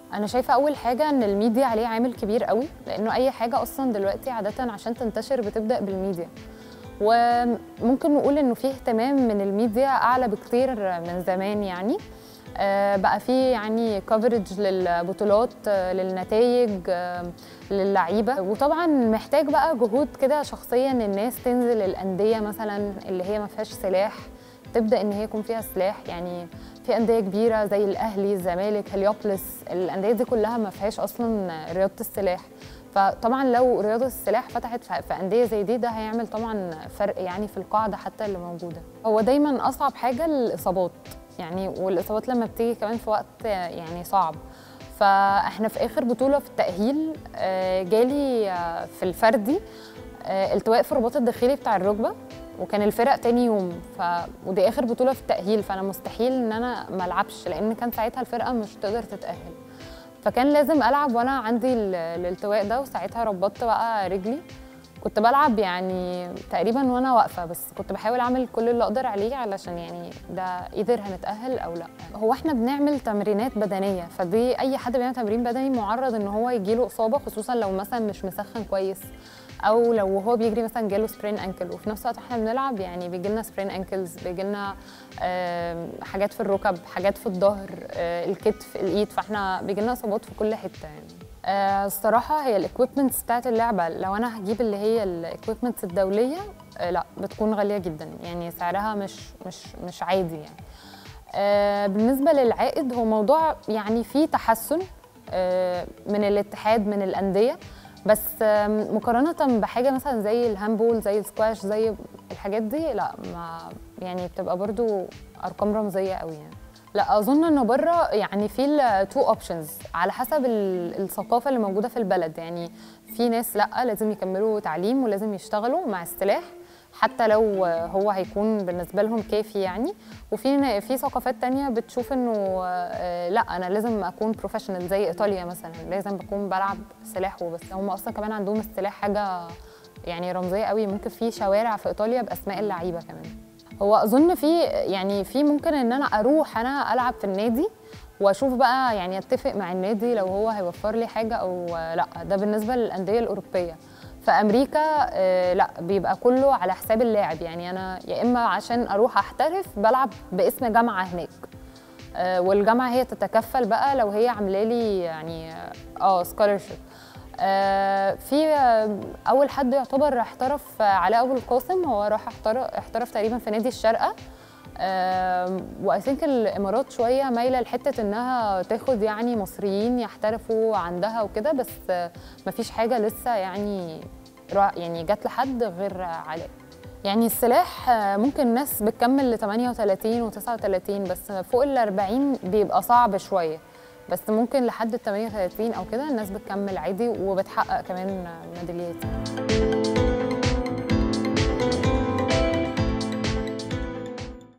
انا شايفه اول حاجه ان الميديا عليه عامل كبير قوي لانه اي حاجه اصلا دلوقتي عاده عشان تنتشر بتبدا بالميديا وممكن نقول انه فيه اهتمام من الميديا اعلى بكتير من زمان يعني آه، بقى في يعني كفرج للبطولات آه، للنتائج آه، للعيبه وطبعا محتاج بقى جهود كده شخصيه ان الناس تنزل الانديه مثلا اللي هي ما فيهاش سلاح تبدا ان هي يكون فيها سلاح يعني في انديه كبيره زي الاهلي الزمالك هليوبلس الانديه دي كلها ما فيهاش اصلا رياضه السلاح فطبعا لو رياضه السلاح فتحت في في انديه زي دي ده هيعمل طبعا فرق يعني في القاعده حتى اللي موجوده هو دايما اصعب حاجه الاصابات يعني والاصابات لما بتيجي كمان في وقت يعني صعب فاحنا في اخر بطوله في التاهيل آه، جالي آه، في الفردي آه، التواء في الرباط الداخلي بتاع الركبه وكان الفرق تاني يوم ف... ودي اخر بطوله في التاهيل فانا مستحيل ان انا ما العبش لان كان ساعتها الفرقه مش تقدر تتاهل فكان لازم العب وانا عندي ال- الالتواء ده وساعتها ربطت بقى رجلي كنت بلعب يعني تقريبا وانا واقفه بس كنت بحاول اعمل كل اللي اقدر عليه علشان يعني ده قدر هنتاهل او لا هو احنا بنعمل تمرينات بدنيه فدي اي حد بيعمل تمرين بدني معرض ان هو يجيله اصابه خصوصا لو مثلا مش مسخن كويس او لو هو بيجري مثلا جاله سبرين انكل وفي نفس الوقت احنا بنلعب يعني بيجي لنا سبرين انكلز بيجي لنا حاجات في الركب حاجات في الظهر آه، الكتف الايد فاحنا بيجي لنا اصابات في كل حته يعني آه، الصراحه هي الاكويبمنتس بتاعت اللعبه لو انا هجيب اللي هي الاكويبمنتس الدوليه آه، لا بتكون غاليه جدا يعني سعرها مش مش مش عادي يعني آه، بالنسبه للعائد هو موضوع يعني فيه تحسن آه، من الاتحاد من الانديه بس آم، مقارنه بحاجه مثلا زي الهاندبول زي السكواش زي الحاجات دي لا ما يعني بتبقى برضو ارقام رمزيه قوي يعني لا اظن انه بره يعني في التو اوبشنز على حسب ال- الثقافه اللي موجوده في البلد يعني في ناس لا لازم يكملوا تعليم ولازم يشتغلوا مع السلاح حتى لو هو هيكون بالنسبه لهم كافي يعني وفي في ثقافات تانية بتشوف انه آه، لا انا لازم اكون بروفيشنال زي ايطاليا مثلا لازم بكون بلعب سلاح وبس هم اصلا كمان عندهم السلاح حاجه يعني رمزيه قوي ممكن في شوارع في ايطاليا باسماء اللعيبه كمان هو اظن في يعني في ممكن ان انا اروح انا العب في النادي واشوف بقى يعني اتفق مع النادي لو هو هيوفر لي حاجه او لا ده بالنسبه للانديه الاوروبيه في امريكا آه، لا بيبقى كله على حساب اللاعب يعني انا يا اما عشان اروح احترف بلعب باسم جامعه هناك آه، والجامعه هي تتكفل بقى لو هي عامله لي يعني اه سكولرشيب في آه، اول حد يعتبر احترف آه، علاء ابو القاسم هو راح احترف, احترف تقريبا في نادي الشارقه واي ثينك الامارات شويه مايله لحته انها تاخد يعني مصريين يحترفوا عندها وكده بس آه، مفيش حاجه لسه يعني را- يعني جت لحد غير علاء يعني السلاح آه، ممكن ناس بتكمل ل 38 و 39 بس فوق ال 40 بيبقى صعب شويه بس ممكن لحد ال 38 او كده الناس بتكمل عادي وبتحقق كمان ميداليات